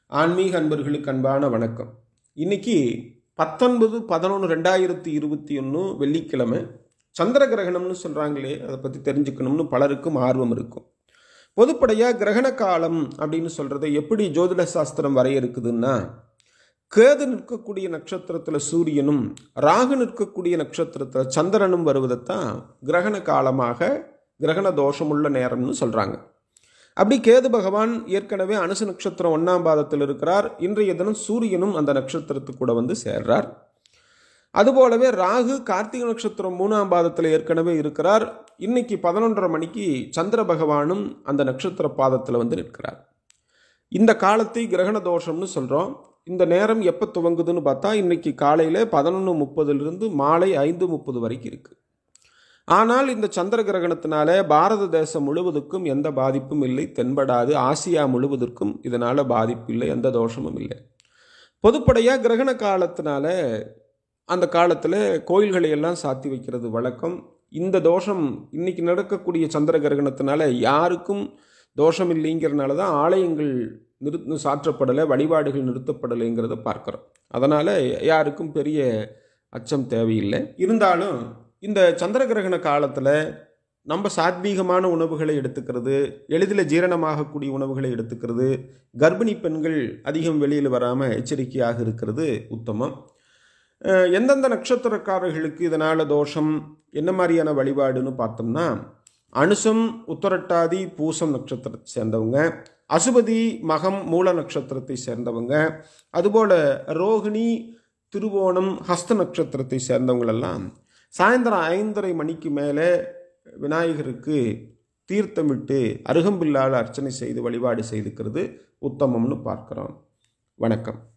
ஆன்மீக அன்பர்களுக்கு அன்பான வணக்கம் இன்னைக்கு பத்தொன்பது பதினொன்று ரெண்டாயிரத்தி இருபத்தி ஒன்று வெள்ளிக்கிழமை சந்திர கிரகணம்னு சொல்கிறாங்களே அதை பற்றி தெரிஞ்சுக்கணும்னு பலருக்கும் ஆர்வம் இருக்கும் பொதுப்படையாக கிரகண காலம் அப்படின்னு சொல்கிறத எப்படி ஜோதிட சாஸ்திரம் வரையறுக்குதுன்னா கேது நிற்கக்கூடிய நட்சத்திரத்தில் சூரியனும் ராகு நிற்கக்கூடிய நட்சத்திரத்தில் சந்திரனும் வருவதைத்தான் கிரகண காலமாக கிரகண தோஷமுள்ள நேரம்னு சொல்கிறாங்க அப்படி கேது பகவான் ஏற்கனவே அனுச நட்சத்திரம் ஒன்றாம் பாதத்தில் இருக்கிறார் இன்றைய தினம் சூரியனும் அந்த நட்சத்திரத்துக்கு கூட வந்து சேர்றார் அதுபோலவே ராகு கார்த்திகை நட்சத்திரம் மூணாம் பாதத்தில் ஏற்கனவே இருக்கிறார் இன்னைக்கு பதினொன்றரை மணிக்கு சந்திர பகவானும் அந்த நட்சத்திர பாதத்தில் வந்து நிற்கிறார் இந்த காலத்தை கிரகண தோஷம்னு சொல்கிறோம் இந்த நேரம் எப்போ துவங்குதுன்னு பார்த்தா இன்னைக்கு காலையில் பதினொன்று முப்பதுலேருந்து மாலை ஐந்து முப்பது வரைக்கும் இருக்குது ஆனால் இந்த சந்திர கிரகணத்தினால பாரத தேசம் முழுவதுக்கும் எந்த பாதிப்பும் இல்லை தென்படாது ஆசியா முழுவதற்கும் இதனால் பாதிப்பு இல்லை எந்த தோஷமும் இல்லை பொதுப்படையாக கிரகண காலத்தினால அந்த காலத்தில் கோயில்களை எல்லாம் சாத்தி வைக்கிறது வழக்கம் இந்த தோஷம் இன்னைக்கு நடக்கக்கூடிய சந்திர கிரகணத்தினால யாருக்கும் தோஷம் இல்லைங்கிறனால தான் ஆலயங்கள் நிறு சாற்றப்படலை வழிபாடுகள் நிறுத்தப்படலைங்கிறத பார்க்குறோம் அதனால் யாருக்கும் பெரிய அச்சம் தேவையில்லை இருந்தாலும் இந்த சந்திர கிரகண காலத்தில் நம்ம சாத்வீகமான உணவுகளை எடுத்துக்கிறது எளிதில் ஜீரணமாகக்கூடிய உணவுகளை எடுத்துக்கிறது கர்ப்பிணி பெண்கள் அதிகம் வெளியில் வராமல் எச்சரிக்கையாக இருக்கிறது உத்தமம் அஹ் எந்தெந்த நட்சத்திரக்காரர்களுக்கு இதனால் தோஷம் என்ன மாதிரியான வழிபாடுன்னு பார்த்தோம்னா அனுசம் உத்தரட்டாதி பூசம் நட்சத்திரத்தை சேர்ந்தவங்க அசுபதி மகம் மூல நட்சத்திரத்தை சேர்ந்தவங்க அதுபோல் ரோகிணி திருவோணம் ஹஸ்த நட்சத்திரத்தை சேர்ந்தவங்களெல்லாம் சாயந்தரம் ஐந்தரை மணிக்கு மேலே விநாயகருக்கு தீர்த்தமிட்டு அருகம்பில்லால் அர்ச்சனை செய்து வழிபாடு செய்துக்கிறது உத்தமம்னு பார்க்குறோம் வணக்கம்